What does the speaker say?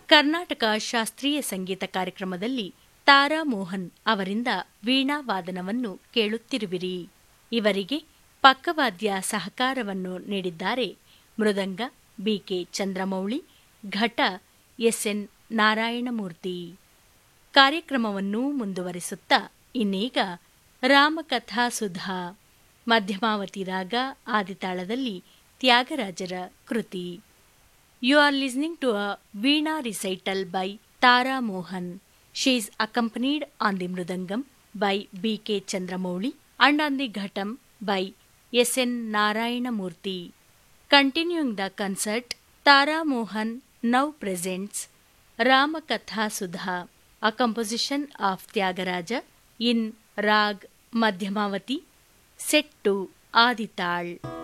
ಕರ್ನಾಟಕ ಶಾಸ್ತ್ರೀಯ ಸಂಗೀತ ಕಾರ್ಯಕ್ರಮದಲ್ಲಿ ತಾರಾ ಮೋಹನ್ ಅವರಿಂದ ವೀಣಾ ವಾದನವನ್ನು ಕೇಳುತ್ತಿರುವಿರಿ ಇವರಿಗೆ ಪಕ್ಕವಾದ್ಯ ಸಹಕಾರವನ್ನು ನೀಡಿದ್ದಾರೆ ಮೃದಂಗ ಬಿಕೆ ಚಂದ್ರಮೌಳಿ ಘಟ ಎಸ್ಎನ್ ನಾರಾಯಣಮೂರ್ತಿ ಕಾರ್ಯಕ್ರಮವನ್ನು ಮುಂದುವರಿಸುತ್ತಾ ಇನ್ನೀಗ ರಾಮಕಥಾ ಸುಧಾ ಮಧ್ಯಮಾವತಿ ರಾಗ ಆದಿತಾಳದಲ್ಲಿ ತ್ಯಾಗರಾಜರ ಕೃತಿ you are listening to a veena recital by Tara Mohan she is accompanied on the mridangam by B K Chandramouli and on the ghatam by S N Narayanamurthy continuing the concert Tara Mohan now presents Ramakatha Sudha a composition of Tyagaraja in Rag Madhyamavati set to Adital.